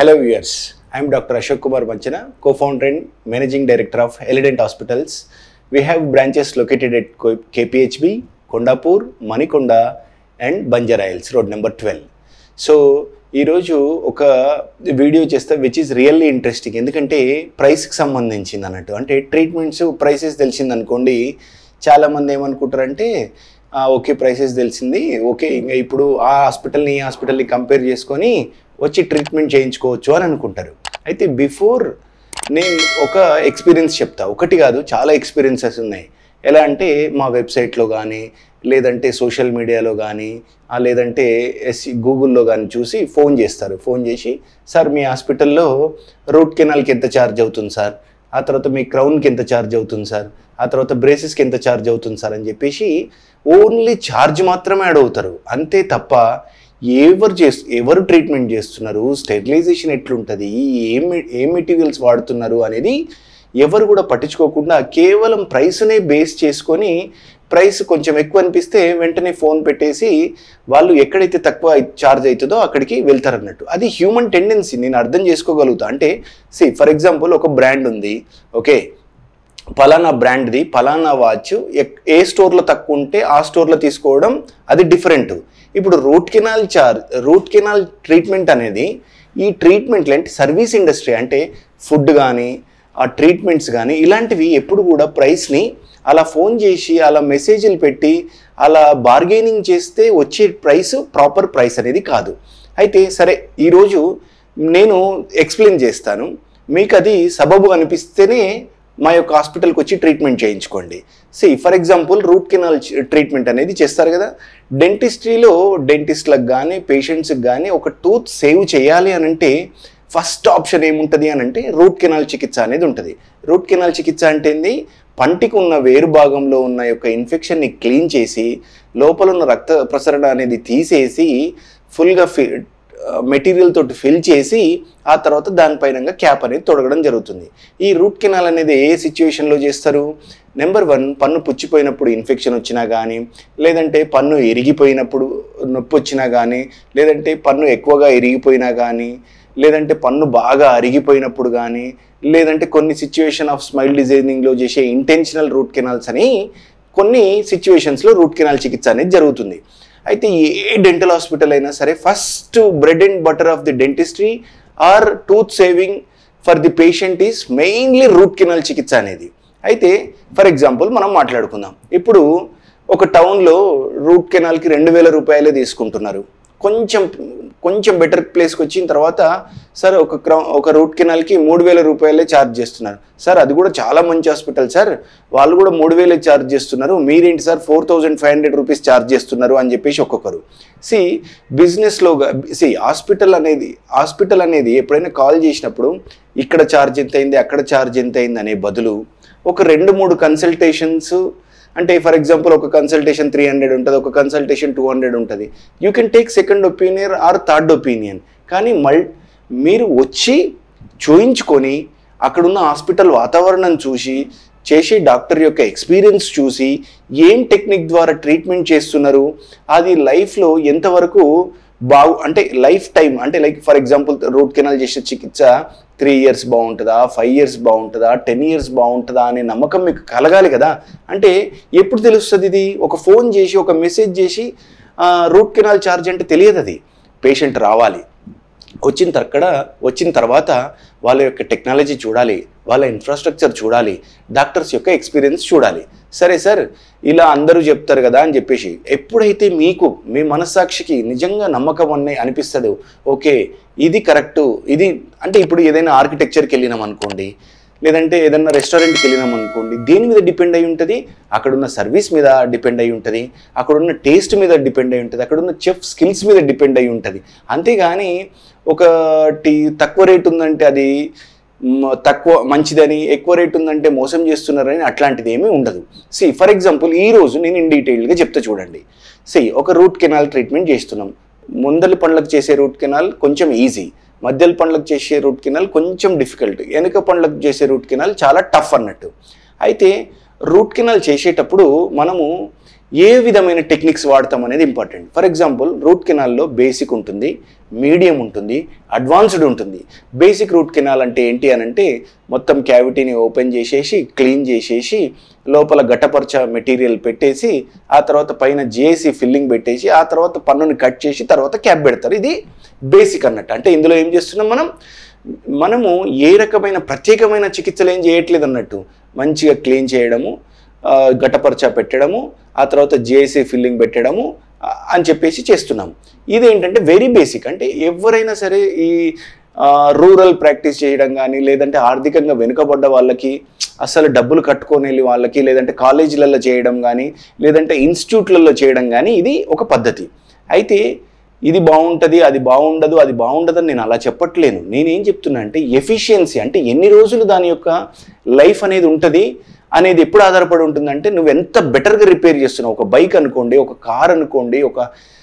Hello viewers, I am Dr. Ashok Kumar Manchana, co-founder and managing director of Elident Hospitals. We have branches located at Ko- KPHB, Kondapur, Manikonda and Banjara Hills, road number 12. So ఈరోజు ఒక video చేస్తే which is really interesting ఎందుకంటే ప్రైస్కి సంబంధించింది అన్నట్టు అంటే treatments prices తెలిసింది అనుకోండి చాలామంది ఏమనుకుంటారంటే "ఆ, ఓకే ప్రైసెస్ తెలిసింది ఓకే ఇంకా ఇప్పుడు ఆ హాస్పిటల్ని ఈ హాస్పిటల్ని కంపేర్ చేసుకొని వచ్చి ట్రీట్మెంట్ చేయించుకోవచ్చు అని అనుకుంటారు అయితే బిఫోర్ నేను ఒక ఎక్స్పీరియన్స్ చెప్తా ఒకటి కాదు చాలా ఎక్స్పీరియన్సెస్ ఉన్నాయి ఎలా అంటే మా వెబ్సైట్లో కానీ లేదంటే సోషల్ మీడియాలో కానీ ఆ లేదంటే ఎస్ గూగుల్లో కానీ చూసి ఫోన్ చేస్తారు ఫోన్ చేసి సార్ మీ హాస్పిటల్లో రూట్ కెనాల్కి ఎంత ఛార్జ్ అవుతుంది సార్ ఆ తర్వాత మీ క్రౌన్కి ఎంత ఛార్జ్ అవుతుంది సార్ ఆ తర్వాత బ్రేసెస్కి ఎంత ఛార్జ్ అవుతుంది సార్ అని చెప్పేసి ఓన్లీ ఛార్జ్ మాత్రమే అడుగుతారు అంతే తప్ప ఎవరు చేస్ ఎవరు ట్రీట్మెంట్ చేస్తున్నారు స్టెరిలైజేషన్ ఎట్లుంటుంది ఏం ఏం మెటీరియల్స్ వాడుతున్నారు అనేది ఎవరు కూడా పట్టించుకోకుండా కేవలం ప్రైస్నే బేస్ చేసుకొని ప్రైస్ కొంచెం ఎక్కువ అనిపిస్తే వెంటనే ఫోన్ పెట్టేసి వాళ్ళు ఎక్కడైతే తక్కువ ఛార్జ్ అవుతుందో అక్కడికి వెళ్తారన్నట్టు అది హ్యూమన్ టెండెన్సీ నేను అర్థం చేసుకోగలుగుతా అంటే సి ఫర్ ఎగ్జాంపుల్ ఒక బ్రాండ్ ఉంది ఓకే పలానా బ్రాండ్ది పలానా వాచ్ ఎక్- ఏ స్టోర్లో తక్కువ ఉంటే ఆ స్టోర్లో తీసుకోవడం అది డిఫరెంట్ ఇప్పుడు root canal charge root canal treatment అనేది ఈ ట్రీట్మెంట్లు అంటే సర్వీస్ ఇండస్ట్రీ అంటే ఫుడ్ కానీ ఆ ట్రీట్మెంట్స్ కానీ ఇలాంటివి ఎప్పుడు కూడా ప్రైస్ని అలా ఫోన్ చేసి అలా మెసేజ్లు పెట్టి అలా బార్గెనింగ్ చేస్తే వచ్చే ప్రైస్ ప్రాపర్ ప్రైస్ అనేది కాదు అయితే సరే ఈరోజు నేను ఎక్స్ప్లెయిన్ చేస్తాను మీకు అది సబబు అనిపిస్తేనే మా యొక్క హాస్పిటల్కి వచ్చి ట్రీట్మెంట్ చేయించుకోండి see for example root canal treatment అనేది చేస్తారు కదా డెంటిస్ట్రీలో డెంటిస్ట్లకు కానీ పేషెంట్స్కి కానీ ఒక టూత్ సేవ్ చేయాలి అని అంటే ఫస్ట్ ఆప్షన్ ఏముంటుంది అని అంటే రూట్ కెనాల్ చికిత్స అనేది ఉంటుంది రూట్ కెనాల్ చికిత్స అంటే ఏంది పంటికి ఉన్న వేరు భాగంలో ఉన్న యొక్క ఇన్ఫెక్షన్ని క్లీన్ చేసి లోపల ఉన్న రక్త ప్రసరణ అనేది తీసేసి ఫుల్గా ఫి మెటీరియల్ తోటి ఫిల్ చేసి ఆ తర్వాత దానిపైన క్యాప్ అనేది తొడగడం జరుగుతుంది ఈ రూట్ కెనాల్ అనేది ఏ సిచ్యువేషన్లో చేస్తారు నెంబర్ వన్ పన్ను పుచ్చిపోయినప్పుడు ఇన్ఫెక్షన్ వచ్చినా కానీ లేదంటే పన్ను ఇరిగిపోయినప్పుడు నొప్పి వచ్చినా కానీ లేదంటే పన్ను ఎక్కువగా ఇరిగిపోయినా కానీ లేదంటే పన్ను బాగా అరిగిపోయినప్పుడు కానీ లేదంటే కొన్ని సిచ్యువేషన్ ఆఫ్ స్మైల్ డిజైనింగ్లో చేసే ఇంటెన్షనల్ రూట్ కెనాల్స్ అని కొన్ని సిచ్యువేషన్స్లో రూట్ కెనాల్ చికిత్స అనేది జరుగుతుంది అయితే ఏ డెంటల్ హాస్పిటల్ అయినా సరే first bread and butter of the dentistry or tooth saving for the patient is mainly root canal చికిత్స అనేది అయితే ఫర్ ఎగ్జాంపుల్ మనం మాట్లాడుకుందాం ఇప్పుడు ఒక టౌన్లో రూట్ కెనాల్కి రెండు వేల రూపాయలే తీసుకుంటున్నారు కొంచెం కొంచెం బెటర్ ప్లేస్కి వచ్చిన తర్వాత సార్ ఒక క్రౌ ఒక రూట్ కెనాల్కి మూడు వేల రూపాయలే ఛార్జ్ చేస్తున్నారు సార్ అది కూడా చాలా మంచి హాస్పిటల్ సార్ వాళ్ళు కూడా మూడు వేలే ఛార్జ్ చేస్తున్నారు మీరేంటి sir four thousand five hundred rupees charge చేస్తున్నారు అని చెప్పేసి ఒక్కొక్కరు సి బిజినెస్లో సి హాస్పిటల్ అనేది హాస్పిటల్ అనేది ఎప్పుడైనా కాల్ చేసినప్పుడు ఇక్కడ ఛార్జ్ ఎంత అయింది అక్కడ ఛార్జ్ ఎంత అయింది అనే బదులు ఒక రెండు మూడు కన్సల్టేషన్స్ అంటే ఫర్ ఎగ్జాంపుల్ ఒక కన్సల్టేషన్ త్రీ హండ్రెడ్ ఉంటుంది ఒక కన్సల్టేషన్ టూ హండ్రెడ్ ఉంటుంది you can take second opinion or third opinion కానీ మల్ మీరు వచ్చి చూయించుకొని అక్కడున్న హాస్పిటల్ వాతావరణం చూసి చేసే డాక్టర్ యొక్క ఎక్స్పీరియన్స్ చూసి ఏం టెక్నిక్ ద్వారా ట్రీట్మెంట్ చేస్తున్నారు అది లైఫ్లో ఎంతవరకు బాగు అంటే లైఫ్ టైం అంటే like for example root canal చేసే చికిత్స త్రీ ఇయర్స్ బాగుంటుందా ఫైవ్ ఇయర్స్ బాగుంటుందా టెన్ ఇయర్స్ బాగుంటుందా అనే నమ్మకం మీకు కలగాలి కదా అంటే ఎప్పుడు తెలుస్తుంది ఇది ఒక ఫోన్ చేసి ఒక మెసేజ్ చేసి రూట్ కెనాల్ ఛార్జ్ అంటే తెలియదు అది పేషెంట్ రావాలి వచ్చిన అక్కడ వచ్చిన తర్వాత వాళ్ళ యొక్క టెక్నాలజీ చూడాలి వాళ్ళ ఇన్ఫ్రాస్ట్రక్చర్ చూడాలి డాక్టర్స్ యొక్క ఎక్స్పీరియన్స్ చూడాలి సరే సార్ ఇలా అందరూ చెప్తారు కదా అని చెప్పేసి ఎప్పుడైతే మీకు మీ మనస్సాక్షికి నిజంగా నమ్మకం అనే అనిపిస్తుంది ఓకే ఇది కరెక్టు ఇది అంటే ఇప్పుడు ఏదైనా ఆర్కిటెక్చర్కి వెళ్ళినాం అనుకోండి లేదంటే ఏదన్నా రెస్టారెంట్కి వెళ్ళినాం అనుకోండి దేని మీద డిపెండ్ అయి ఉంటుంది అక్కడున్న సర్వీస్ మీద డిపెండ్ అయి ఉంటుంది అక్కడున్న టేస్ట్ మీద డిపెండ్ అయి ఉంటుంది అక్కడున్న చెఫ్ స్కిల్స్ మీద డిపెండ్ అయి ఉంటుంది అంతేగాని ఒకటి తక్కువ రేట్ ఉందంటే అది మ- తక్కువ మంచిదని ఎక్కువ రేట్ ఉందంటే మోసం చేస్తున్నారని అట్లాంటిది ఏమీ ఉండదు సి ఫర్ ఎగ్జాంపుల్ ఈ రోజు నేను ఇన్ డీటెయిల్గా చెప్తా చూడండి సి ఒక రూట్ కెనాల్ ట్రీట్మెంట్ చేస్తున్నాం ముందలి పండ్లకు చేసే రూట్ కెనాల్ కొంచెం ఈజీ మధ్యల పండ్లకు చేసే రూట్ కెనాల్ కొంచెం డిఫికల్ట్ వెనుక పండ్లకు చేసే రూట్ కెనాల్ చాలా టఫ్ అన్నట్టు అయితే రూట్ కెనాల్ చేసేటప్పుడు మనము ఏ విధమైన టెక్నిక్స్ వాడతాం అనేది ఇంపార్టెంట్ ఫర్ ఎగ్జాంపుల్ రూట్ కెనాల్లో బేసిక్ ఉంటుంది మీడియం ఉంటుంది అడ్వాన్స్డ్ ఉంటుంది బేసిక్ రూట్ కెనాల్ అంటే ఏంటి అని అంటే మొత్తం క్యావిటీని ఓపెన్ చేసేసి క్లీన్ చేసేసి లోపల గట్టపరచ మెటీరియల్ పెట్టేసి ఆ తర్వాత పైన జేసీ ఫిల్లింగ్ పెట్టేసి ఆ తర్వాత పన్నుని కట్ చేసి తర్వాత క్యాప్ పెడతారు ఇది బేసిక్ అన్నట్టు అంటే ఇందులో ఏం చేస్తున్నాం మనం మనము ఏ రకమైన ప్రత్యేకమైన చికిత్సలు ఏం చేయట్లేదు అన్నట్టు మంచిగా క్లీన్ చేయడము ఆ, గట్టపరచ పెట్టడము ఆ తర్వాత జేసీ ఫిల్లింగ్ పెట్టడము ఆ, అని చెప్పేసి చేస్తున్నాం ఇదేంటంటే వెరీ బేసిక్ అంటే ఎవరైనా సరే ఈ రూరల్ ప్రాక్టీస్ చేయడం కానీ లేదంటే ఆర్థికంగా వెనుకబడ్డ వాళ్ళకి అసలు డబ్బులు కట్టుకొని వెళ్ళి వాళ్ళకి లేదంటే కాలేజీలలో చేయడం కానీ లేదంటే ఇన్స్టిట్యూట్లలో చేయడం కానీ ఇది ఒక పద్ధతి అయితే ఇది బాగుంటుంది అది బాగుండదు అది బాగుండదని నేను అలా చెప్పట్లేను నేనేం చెప్తున్నా అంటే ఎఫిషియన్సీ అంటే ఎన్ని రోజులు దాని యొక్క లైఫ్ అనేది ఉంటుంది అనేది ఎప్పుడు ఆధారపడి ఉంటుందంటే నువ్వు ఎంత బెటర్గా రిపేర్ చేస్తున్నావు ఒక బైక్ అనుకోండి ఒక కార్ అనుకోండి ఒక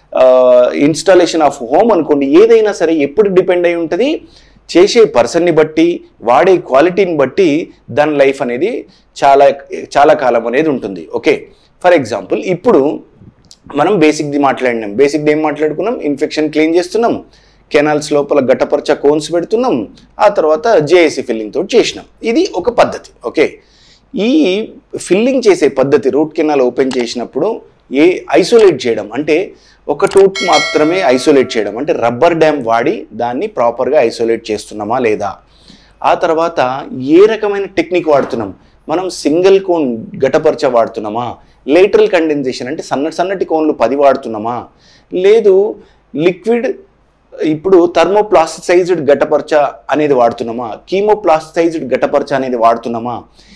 ఇన్స్టాలేషన్ ఆఫ్ హోమ్ అనుకోండి ఏదైనా సరే ఎప్పుడు డిపెండ్ అయి ఉంటుంది చేసే పర్సన్ని బట్టి వాడే క్వాలిటీని బట్టి దాని లైఫ్ అనేది చాలా చాలా కాలం అనేది ఉంటుంది ఓకే ఫర్ ఎగ్జాంపుల్ ఇప్పుడు మనం బేసిక్ది మాట్లాడినాం బేసిక్ది ఏం మాట్లాడుకున్నాం ఇన్ఫెక్షన్ క్లీన్ చేస్తున్నాం కెనాల్స్ లోపల గట్టపరచ కోన్స్ పెడుతున్నాం ఆ తర్వాత జేఏసీ ఫిల్లింగ్ తోటి చేసినాం ఇది ఒక పద్ధతి ఓకే ఈ ఫిల్లింగ్ చేసే పద్ధతి రూట్ కెనాల్ ఓపెన్ చేసినప్పుడు ఏ ఐసోలేట్ చేయడం అంటే ఒక టూత్ మాత్రమే ఐసోలేట్ చేయడం అంటే రబ్బర్ డ్యామ్ వాడి దాన్ని ప్రాపర్గా ఐసోలేట్ చేస్తున్నామా లేదా ఆ తర్వాత ఏ రకమైన టెక్నిక్ వాడుతున్నాం మనం సింగిల్ కోన్ గటపరచ వాడుతున్నామా లేటరల్ కండెన్సేషన్ అంటే సన్న సన్నటి కోన్లు పది వాడుతున్నామా లేదు లిక్విడ్ ఇప్పుడు థర్మోప్లాస్టిసైజ్డ్ గటపరచ అనేది వాడుతున్నామా కీమోప్లాస్టిసైజ్డ్ గటపరచ అనేది వాడుతున్నామా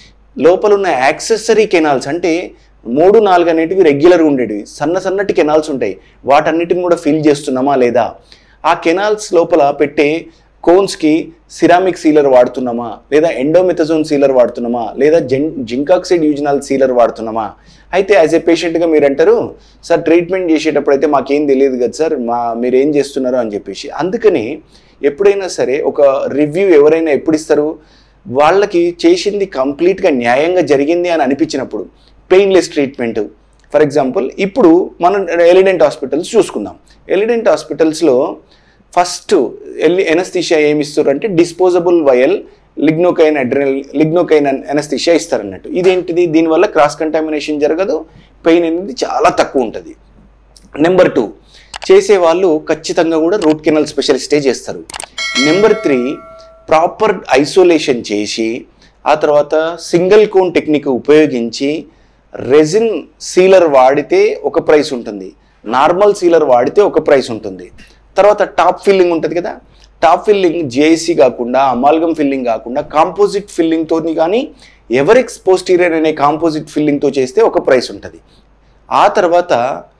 లోపల ఉన్న యాక్సెసరీ కెనాల్స్ అంటే మూడు నాలుగు అనేటివి రెగ్యులర్గా ఉండేటివి సన్న సన్నటి కెనాల్స్ ఉంటాయి వాటన్నిటిని కూడా ఫిల్ చేస్తున్నామా లేదా ఆ కెనాల్స్ లోపల పెట్టే కోన్స్కి సిరామిక్ సీలర్ వాడుతున్నామా లేదా ఎండోమెథజోన్ సీలర్ వాడుతున్నామా లేదా జెన్ జింకాక్సైడ్ యూజినాల్ సీలర్ వాడుతున్నామా అయితే యాజ్ ఏ పేషెంట్గా మీరు అంటారు సార్ ట్రీట్మెంట్ చేసేటప్పుడు అయితే మాకేం తెలియదు కదా సార్ మా మీరు ఏం చేస్తున్నారు అని చెప్పేసి అందుకని ఎప్పుడైనా సరే ఒక రివ్యూ ఎవరైనా ఎప్పుడు ఇస్తారు వాళ్ళకి చేసింది కంప్లీట్గా న్యాయంగా జరిగింది అని అనిపించినప్పుడు పెయిన్లెస్ ట్రీట్మెంట్ ఫర్ ఎగ్జాంపుల్ ఇప్పుడు మనం ఎలిడెంట్ హాస్పిటల్స్ చూసుకుందాం ఎలిడెంట్ హాస్పిటల్స్లో ఫస్ట్ ఎల్లి ఎనస్థిషియా ఏమి ఇస్తారు అంటే disposable vial lignocaine adrenal lignocaine anaesthesia ఇస్తారన్నట్టు ఇదేంటిది దీనివల్ల క్రాస్ కంటామినేషన్ జరగదు పెయిన్ అనేది చాలా తక్కువ ఉంటుంది నెంబర్ టూ చేసేవాళ్ళు ఖచ్చితంగా కూడా రూట్ కెనాల్ స్పెషలిస్టే చేస్తారు నెంబర్ త్రీ ప్రాపర్ ఐసోలేషన్ చేసి ఆ తర్వాత సింగిల్ కోన్ టెక్నిక్ ఉపయోగించి రెజిన్ సీలర్ వాడితే ఒక ప్రైస్ ఉంటుంది నార్మల్ సీలర్ వాడితే ఒక ప్రైస్ ఉంటుంది తర్వాత టాప్ ఫిల్లింగ్ ఉంటుంది కదా టాప్ ఫిల్లింగ్ జేఏసీ కాకుండా అమాల్గమ్ ఫిల్లింగ్ కాకుండా కాంపోజిట్ ఫిల్లింగ్తో కానీ ఎవరెక్స్ పోస్టీరియర్ అనే కాంపోజిట్ ఫిల్లింగ్తో చేస్తే ఒక ప్రైస్ ఉంటుంది ఆ తర్వాత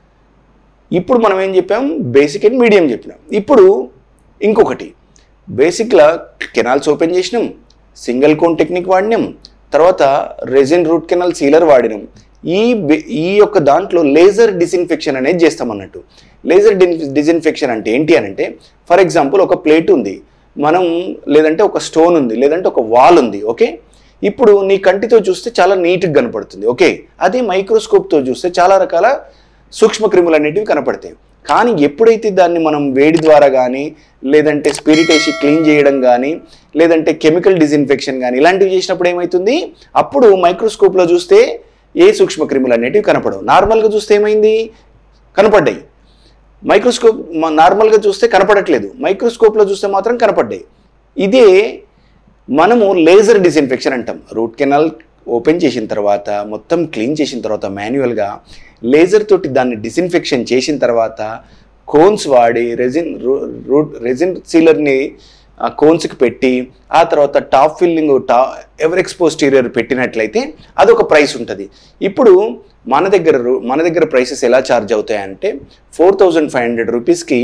ఇప్పుడు మనం ఏం చెప్పాం బేసిక్ అండ్ మీడియం చెప్పినాం ఇప్పుడు ఇంకొకటి బేసిక్లా కెనాల్స్ ఓపెన్ చేసినాం సింగిల్ కోన్ టెక్నిక్ వాడినాం తర్వాత రెజిన్ రూట్ కెనాల్ సీలర్ వాడినాం ఈ బె- ఈ యొక్క దాంట్లో లేజర్ డిస్ఇన్ఫెక్షన్ అనేది చేస్తాం అన్నట్టు లేజర్ డిస్ఇన్ఫెక్షన్ అంటే ఏంటి అని అంటే ఫర్ ఎగ్జాంపుల్ ఒక ప్లేట్ ఉంది మనం లేదంటే ఒక స్టోన్ ఉంది లేదంటే ఒక వాల్ ఉంది ఓకే ఇప్పుడు నీ కంటితో చూస్తే చాలా నీట్గా కనపడుతుంది ఓకే అదే మైక్రోస్కోప్తో చూస్తే చాలా రకాల సూక్ష్మ క్రిములు అనేటివి కనపడతాయి కానీ ఎప్పుడైతే దాన్ని మనం వేడి ద్వారా కానీ లేదంటే స్పిరిట్ వేసి క్లీన్ చేయడం కానీ లేదంటే కెమికల్ డిస్ఇన్ఫెక్షన్ కానీ ఇలాంటివి చేసినప్పుడు ఏమవుతుంది అప్పుడు మైక్రోస్కోప్లో చూస్తే ఏ సూక్ష్మ క్రిములు అనేటివి కనపడవు నార్మల్గా చూస్తే ఏమైంది కనపడ్డాయి మైక్రోస్కోప్ మ- నార్మల్గా చూస్తే కనపడట్లేదు మైక్రోస్కోప్లో చూస్తే మాత్రం కనపడ్డాయి ఇదే మనము లేజర్ డిస్ఇన్ఫెక్షన్ అంటాం రూట్ కెనాల్ ఓపెన్ చేసిన తర్వాత మొత్తం క్లీన్ చేసిన తర్వాత మాన్యువల్గా లేజర్ తోటి దాన్ని డిస్ఇన్ఫెక్షన్ చేసిన తర్వాత కోన్స్ వాడి రెజిన్ రూట్ రెజిన్ సీలర్ని ఆ కోన్స్కి పెట్టి ఆ తర్వాత టాప్ ఫిల్లింగ్ టా ఎవర్ ఎక్స్పోస్టీరియర్ పెట్టినట్లయితే అదొక ప్రైస్ ఉంటుంది ఇప్పుడు మన దగ్గర రు- మన దగ్గర ప్రైసెస్ ఎలా ఛార్జ్ అవుతాయంటే ఫోర్ థౌజండ్ ఫైవ్ హండ్రెడ్ రూపీస్కి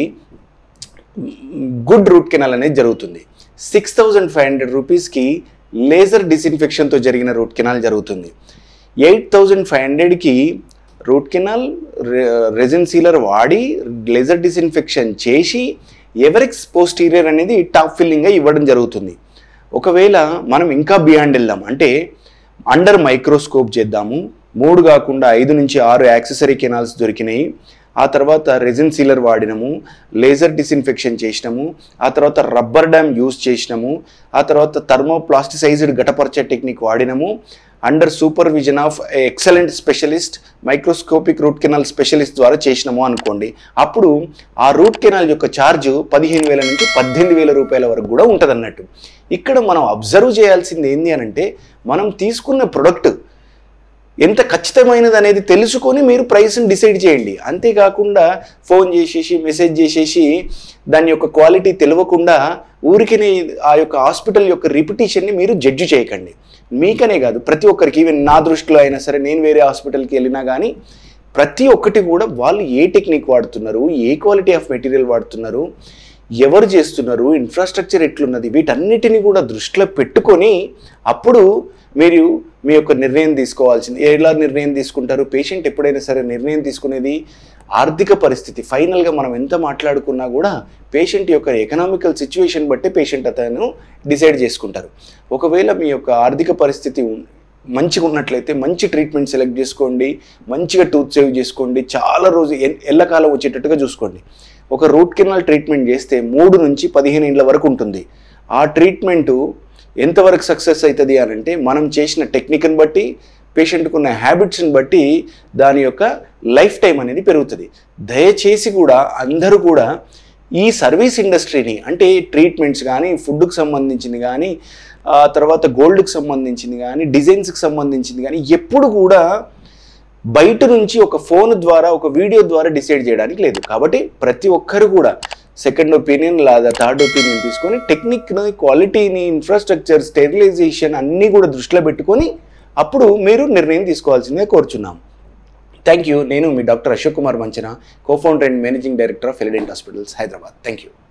గుడ్ రూట్ కెనాల్ అనేది జరుగుతుంది సిక్స్ థౌజండ్ ఫైవ్ హండ్రెడ్ రూపీస్కి లేజర్ డిస్ఇన్ఫెక్షన్తో జరిగిన రూట్ కెనాల్ జరుగుతుంది ఎయిట్ థౌజండ్ ఫైవ్ హండ్రెడ్కి రూట్ కెనాల్ రెజిన్ సీలర్ వాడి లేజర్ డిస్ఇన్ఫెక్షన్ చేసి ఎవరెక్స్ పోస్టీరియర్ అనేది టాప్ ఫిల్లింగ్గా ఇవ్వడం జరుగుతుంది ఒకవేళ మనం ఇంకా బియాండ్ వెళ్దాం అంటే అండర్ మైక్రోస్కోప్ చేద్దాము మూడు కాకుండా ఐదు నుంచి ఆరు యాక్సెసరీ కెనాల్స్ దొరికినాయి ఆ తర్వాత రెజిన్ సీలర్ వాడినాము లేజర్ డిస్ఇన్ఫెక్షన్ చేసినాము ఆ తర్వాత రబ్బర్ డ్యామ్ యూజ్ చేసినాము ఆ తర్వాత థర్మోప్లాస్టిసైజ్డ్ గటపర్చే టెక్నిక్ వాడినాము under supervision of excellent specialist microscopic root canal specialist ద్వారా చేసినాము అనుకోండి అప్పుడు ఆ రూట్ కెనాల్ యొక్క ఛార్జ్ పదిహేను వేల నుంచి పద్దెనిమిది వేల రూపాయల వరకు కూడా ఉంటుంది అన్నట్టు ఇక్కడ మనం అబ్జర్వ్ చేయాల్సింది ఏంటి అని అంటే మనం తీసుకున్న ప్రొడక్ట్ ఎంత ఖచ్చితమైనది అనేది తెలుసుకొని మీరు ప్రైస్ని డిసైడ్ చేయండి అంతేకాకుండా ఫోన్ చేసేసి మెసేజ్ చేసేసి దాని యొక్క క్వాలిటీ తెలియకుండా ఊరికినే ఆ యొక్క హాస్పిటల్ యొక్క రిపిటేషన్ని మీరు జడ్జి చేయకండి మీకనే కాదు ప్రతి ఒక్కరికి ఈవెన్ నా దృష్టిలో అయినా సరే నేను వేరే హాస్పిటల్కి వెళ్ళినా కానీ ప్రతి ఒక్కటి కూడా వాళ్ళు ఏ టెక్నిక్ వాడుతున్నారు ఏ క్వాలిటీ ఆఫ్ మెటీరియల్ వాడుతున్నారు ఎవరు చేస్తున్నారు ఇన్ఫ్రాస్ట్రక్చర్ ఎట్లున్నది వీటన్నిటిని కూడా దృష్టిలో పెట్టుకొని అప్పుడు మీరు మీ యొక్క నిర్ణయం తీసుకోవాల్సింది ఎలా నిర్ణయం తీసుకుంటారు పేషెంట్ ఎప్పుడైనా సరే నిర్ణయం తీసుకునేది ఆర్థిక పరిస్థితి ఫైనల్గా మనం ఎంత మాట్లాడుకున్నా కూడా పేషెంట్ యొక్క ఎకనామికల్ సిచ్యువేషన్ బట్టి పేషెంట్ అతను డిసైడ్ చేసుకుంటారు ఒకవేళ మీ యొక్క ఆర్థిక పరిస్థితి ఉన్- మంచిగా ఉన్నట్లయితే మంచి ట్రీట్మెంట్ సెలెక్ట్ చేసుకోండి మంచిగా టూత్ సేవ్ చేసుకోండి చాలా రోజు ఎన్- ఎల్లకాలం వచ్చేటట్టుగా చూసుకోండి ఒక రూట్ కెనాల్ ట్రీట్మెంట్ చేస్తే మూడు నుంచి పదిహేను ఇండ్ల వరకు ఉంటుంది ఆ ట్రీట్మెంటు ఎంతవరకు సక్సెస్ అవుతుంది అని అంటే మనం చేసిన టెక్నిక్ని బట్టి పేషెంట్కు ఉన్న హ్యాబిట్స్ని బట్టి దాని యొక్క లైఫ్ టైం అనేది పెరుగుతుంది దయచేసి కూడా అందరూ కూడా ఈ సర్వీస్ ఇండస్ట్రీని అంటే ట్రీట్మెంట్స్ కానీ ఫుడ్కి సంబంధించింది కానీ ఆ తర్వాత గోల్డ్కి సంబంధించింది కానీ డిజైన్స్కి సంబంధించింది కానీ ఎప్పుడు కూడా బయట నుంచి ఒక ఫోన్ ద్వారా ఒక వీడియో ద్వారా డిసైడ్ చేయడానికి లేదు కాబట్టి ప్రతి ఒక్కరు కూడా సెకండ్ ఒపీనియన్ లేదా థర్డ్ ఒపీనియన్ తీసుకొని టెక్నిక్ని క్వాలిటీని ఇన్ఫ్రాస్ట్రక్చర్ స్టెరిలైజేషన్ అన్నీ కూడా దృష్టిలో పెట్టుకొని అప్పుడు మీరు నిర్ణయం తీసుకోవాల్సిందిగా కోరుచున్నాం థ్యాంక్ యూ నేను మీ doctor Ashok Kumar Manchana co founder and managing director of Elident hospitals Hyderabad thank you